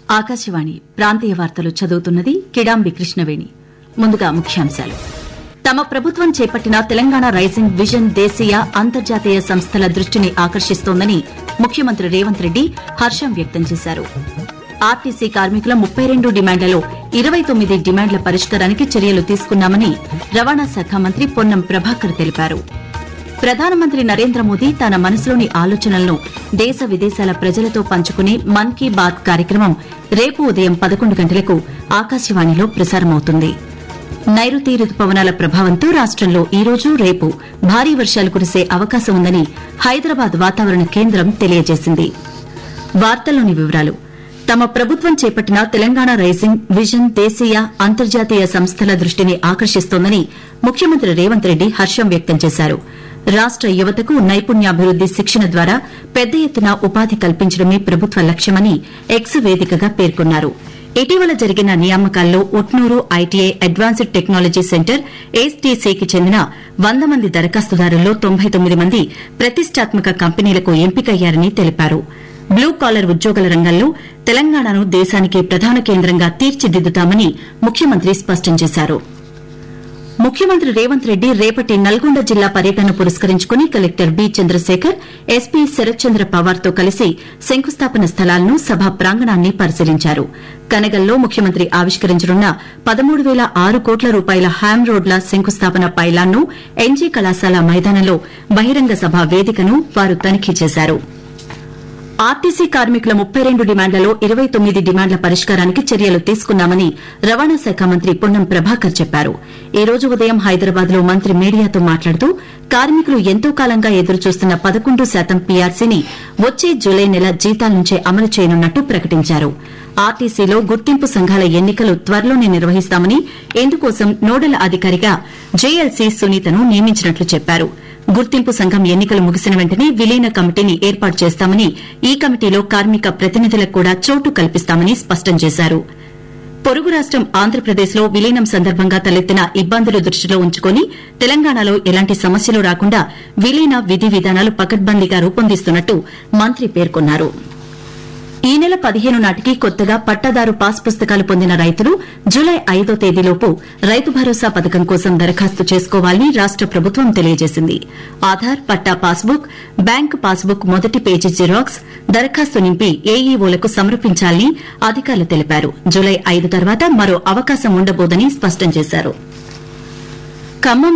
ఆకాశవాణి ప్రాంతీయ వార్తలు చదువుతున్నది కిడాంబి కృష్ణవేణి ముందుగా ముఖ్యాంశాలు తమ ప్రభుత్వం చేపట్టిన తెలంగాణ రైజింగ్ విజన్ దేశీయ అంతర్జాతీయ సంస్థల దృష్టిని ఆకర్షిస్తోందని ముఖ్యమంత్రి రేవంత్ రెడ్డి హర్షం వ్యక్తం చేశారు ఆర్టీసీ కార్మికుల ముప్పై రెండు డిమాండ్లలో ఇరవై తొమ్మిది డిమాండ్ల పరిష్కారానికి చర్యలు తీసుకున్నామని రవాణా శాఖ మంత్రి పొన్నం ప్రభాకర్ తెలిపారు ప్రధానమంత్రి నరేంద్ర మోదీ తన మనసులోని ఆలోచనలను దేశ విదేశాల ప్రజలతో పంచుకునే మన్ కీ బాత్ కార్యక్రమం రేపు ఉదయం పదకొండు గంటలకు ఆకాశవాణిలో ప్రసారమవుతుంది నైరుతి రుతుపవనాల ప్రభావంతో రాష్టంలో ఈ రోజు రేపు భారీ వర్షాలు కురిసే అవకాశం ఉందని హైదరాబాద్ వాతావరణ కేంద్రం తెలియజేసింది వార్తల్లోని వివరాలు తమ ప్రభుత్వం చేపట్టిన తెలంగాణ రైజింగ్ విజన్ దేశీయ అంతర్జాతీయ సంస్థల దృష్టిని ఆకర్షిస్తోందని ముఖ్యమంత్రి రేవంత్ రెడ్డి హర్షం వ్యక్తం చేశారు రాష్ట యువతకు నైపుణ్యాభివృద్ది శిక్షణ ద్వారా పెద్ద ఎత్తున ఉపాధి కల్పించడమే ప్రభుత్వ లక్ష్యమని ఎక్స్ వేదికగా పేర్కొన్నారు ఇటీవల జరిగిన నియామకాల్లో Utnoor ITI advanced technology centre ఏస్టీసీకి చెందిన వంద మంది దరఖాస్తుదారుల్లో తొంభై తొమ్మిది మంది ప్రతిష్టాత్మక కంపెనీలకు ఎంపికయ్యారని తెలిపారు బ్లూ కాలర్ ఉద్యోగుల రంగంలో తెలంగాణను దేశానికి ప్రధాన కేంద్రంగా తీర్చిదిద్దుతామని ముఖ్యమంత్రి స్పష్టం చేశారు ముఖ్యమంత్రి రేవంత్ రెడ్డి రేపటి నల్గొండ జిల్లా పర్యటన పురస్కరించుకుని collector B Chandrashekar SP Sharatchandra Pawar తో కలిసి శంకుస్థాపన స్థలాలను సభ ప్రాంగణాన్ని పరిశీలించారు కనగల్లో ముఖ్యమంత్రి ఆవిష్కరించనున్న పదమూడు పేల ఆరు కోట్ల రూపాయల హ్యామ్ రోడ్ల శంకుస్థాపన పైలాన్ను ఎన్జీ కళాశాల మైదానంలో బహిరంగ సభ వేదికను వారు తనిఖీ చేశారు ఆర్టీసీ కార్మికుల ముప్పై రెండు డిమాండ్లలో ఇరవై తొమ్మిది డిమాండ్ల పరిష్కారానికి చర్యలు తీసుకున్నామని రవాణా శాఖ మంత్రి పొన్నం ప్రభాకర్ చెప్పారు ఈ రోజు ఉదయం హైదరాబాద్ లో మంత్రి మీడియాతో మాట్లాడుతూ కార్మికులు ఎంతో కాలంగా ఎదురుచూస్తున్న పదకొండు శాతం పీఆర్సీని వచ్చే జూలై నెల జీతాల నుంచే అమలు చేయనున్నట్టు ప్రకటించారు ఆర్టీసీలో గుర్తింపు సంఘాల ఎన్నికలు త్వరలోనే నిర్వహిస్తామని ఇందుకోసం నోడల్ అధికారిగా జేఎల్సీ సునీతను నియమించినట్లు చెప్పారు గుర్తింపు సంఘం ఎన్నికలు ముగిసిన వెంటనే విలీన కమిటీని ఏర్పాటు చేస్తామని ఈ కమిటీలో కార్మిక ప్రతినిధులకు కూడా చోటు కల్పిస్తామని స్పష్టం చేశారు పొరుగు రాష్టం ఆంధ్రప్రదేశ్లో విలీనం సందర్భంగా తలెత్తిన ఇబ్బందులు దృష్టిలో ఉంచుకుని తెలంగాణలో ఎలాంటి సమస్యలు రాకుండా విలీన విధి విధానాలు పకడ్బందీగా రూపొందిస్తున్నట్టు మంత్రి పేర్కొన్నారు ఈ నెల పదిహేను నాటికి కొత్తగా పట్టాదారు పాస్ పుస్తకాలు పొందిన రైతులు జులై ఐదో తేదీలోపు రైతు భరోసా పథకం కోసం దరఖాస్తు చేసుకోవాలని రాష్ట ప్రభుత్వం తెలియజేసింది ఆధార్ పట్టా పాస్బుక్ బ్యాంకు పాస్బుక్ మొదటి పేజీ జిరాక్స్ దరఖాస్తు నింపి ఏఈఓలకు సమర్పించాలని అధికారులు తెలిపారు జులై ఐదు తర్వాత మరో అవకాశం ఉండబోదని స్పష్టం చేశారు ఖమ్మం